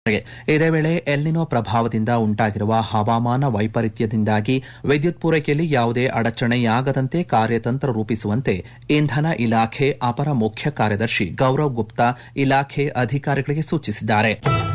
ಇದೇ ವೇಳೆ ಎಲ್ನಿನೋ ಪ್ರಭಾವದಿಂದ ಉಂಟಾಗಿರುವ ಹವಾಮಾನ ವೈಪರೀತ್ಯದಿಂದಾಗಿ ವಿದ್ಯುತ್ ಪೂರೈಕೆಯಲ್ಲಿ ಯಾವುದೇ ಅಡಚಣೆಯಾಗದಂತೆ ಕಾರ್ಯತಂತ್ರ ರೂಪಿಸುವಂತೆ ಇಂಧನ ಇಲಾಖೆ ಅಪರ ಮುಖ್ಯ ಕಾರ್ಯದರ್ಶಿ ಗೌರವ್ ಗುಪ್ತಾ ಇಲಾಖೆ ಅಧಿಕಾರಿಗಳಿಗೆ ಸೂಚಿಸಿದ್ದಾರೆ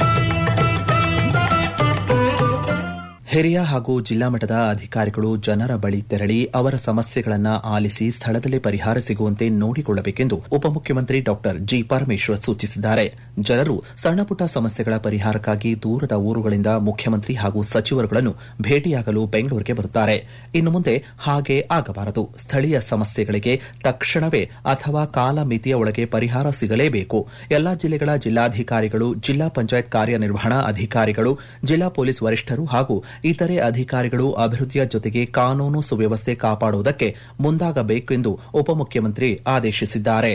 ಹಿರಿಯ ಹಾಗೂ ಜಿಲ್ಲಾ ಮಟ್ಟದ ಅಧಿಕಾರಿಗಳು ಜನರ ಬಳಿ ತೆರಳಿ ಅವರ ಸಮಸ್ಯೆಗಳನ್ನು ಆಲಿಸಿ ಸ್ಥಳದಲ್ಲೇ ಪರಿಹಾರ ಸಿಗುವಂತೆ ನೋಡಿಕೊಳ್ಳಬೇಕೆಂದು ಉಪಮುಖ್ಯಮಂತ್ರಿ ಡಾ ಜಿ ಪರಮೇಶ್ವರ್ ಸೂಚಿಸಿದ್ದಾರೆ ಜನರು ಸಣ್ಣಪುಟ್ಟ ಸಮಸ್ಯೆಗಳ ಪರಿಹಾರಕ್ಕಾಗಿ ದೂರದ ಊರುಗಳಿಂದ ಮುಖ್ಯಮಂತ್ರಿ ಹಾಗೂ ಸಚಿವರುಗಳನ್ನು ಭೇಟಿಯಾಗಲು ಬೆಂಗಳೂರಿಗೆ ಬರುತ್ತಾರೆ ಇನ್ನು ಮುಂದೆ ಹಾಗೆ ಆಗಬಾರದು ಸ್ಥಳೀಯ ಸಮಸ್ಯೆಗಳಿಗೆ ತಕ್ಷಣವೇ ಅಥವಾ ಕಾಲಮಿತಿಯ ಒಳಗೆ ಪರಿಹಾರ ಸಿಗಲೇಬೇಕು ಎಲ್ಲಾ ಜಿಲ್ಲೆಗಳ ಜಿಲ್ಲಾಧಿಕಾರಿಗಳು ಜಿಲ್ಲಾ ಪಂಚಾಯತ್ ಕಾರ್ಯನಿರ್ವಹಣಾ ಅಧಿಕಾರಿಗಳು ಜಿಲ್ಲಾ ಪೊಲೀಸ್ ವರಿಷ್ಠರು ಹಾಗೂ ಇತರೆ ಅಧಿಕಾರಿಗಳು ಅಭಿವೃದ್ಧಿಯ ಜೊತೆಗೆ ಕಾನೂನು ಸುವ್ಯವಸ್ಥೆ ಕಾಪಾಡುವುದಕ್ಕೆ ಮುಂದಾಗಬೇಕು ಎಂದು ಉಪಮುಖ್ಯಮಂತ್ರಿ ಆದೇಶಿಸಿದ್ದಾರೆ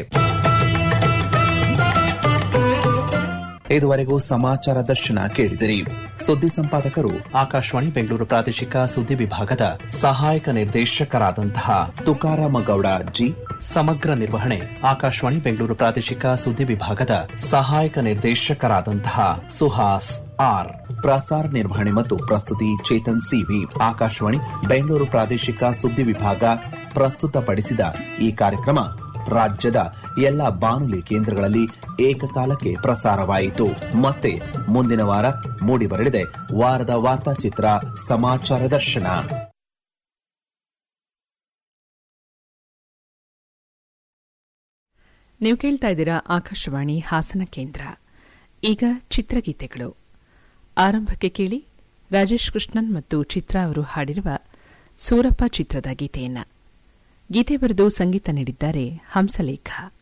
ಇದುವರೆಗೂ ಸಮಾಚಾರ ದರ್ಶನ ಕೇಳಿದಿರಿ ಸುದ್ದಿ ಸಂಪಾದಕರು ಆಕಾಶವಾಣಿ ಬೆಂಗಳೂರು ಪ್ರಾದೇಶಿಕ ಸುದ್ದಿ ವಿಭಾಗದ ಸಹಾಯಕ ನಿರ್ದೇಶಕರಾದಂತಹ ತುಕಾರಾಮ ಗೌಡ ಜಿ ಸಮಗ್ರ ನಿರ್ವಹಣೆ ಆಕಾಶವಾಣಿ ಬೆಂಗಳೂರು ಪ್ರಾದೇಶಿಕ ಸುದ್ದಿ ವಿಭಾಗದ ಸಹಾಯಕ ನಿರ್ದೇಶಕರಾದಂತಹ ಸುಹಾಸ್ ಆರ್ ಪ್ರಸಾರ ನಿರ್ವಹಣೆ ಮತ್ತು ಪ್ರಸ್ತುತಿ ಚೇತನ್ ಸಿವಿ ಆಕಾಶವಾಣಿ ಬೆಂಗಳೂರು ಪ್ರಾದೇಶಿಕ ಸುದ್ದಿ ವಿಭಾಗ ಪ್ರಸ್ತುತಪಡಿಸಿದ ಈ ಕಾರ್ಯಕ್ರಮ ರಾಜ್ಯದ ಎಲ್ಲ ಬಾನುಲಿ ಕೇಂದ್ರಗಳಲ್ಲಿ ಏಕಕಾಲಕ್ಕೆ ಪ್ರಸಾರವಾಯಿತು ಮತ್ತೆ ಮುಂದಿನ ವಾರ ಮೂಡಿಬರಲಿದೆ ವಾರದ ವಾರ್ತಾಚಿತ್ರ ಸಮಾಚಾರ ದರ್ಶನ ನೀವು ಕೇಳ್ತಾ ಇದ್ದೀರಾ ಆಕಾಶವಾಣಿ ಹಾಸನ ಕೇಂದ್ರ ಈಗ ಚಿತ್ರಗೀತೆಗಳು ಆರಂಭಕ್ಕೆ ಕೇಳಿ ರಾಜೇಶ್ ಕೃಷ್ಣನ್ ಮತ್ತು ಚಿತ್ರ ಅವರು ಹಾಡಿರುವ ಸೂರಪ್ಪ ಚಿತ್ರದ ಗೀತೆಯನ್ನ ಗೀತೆ ಬರೆದು ಸಂಗೀತ ನೀಡಿದ್ದಾರೆ ಹಂಸಲೇಖ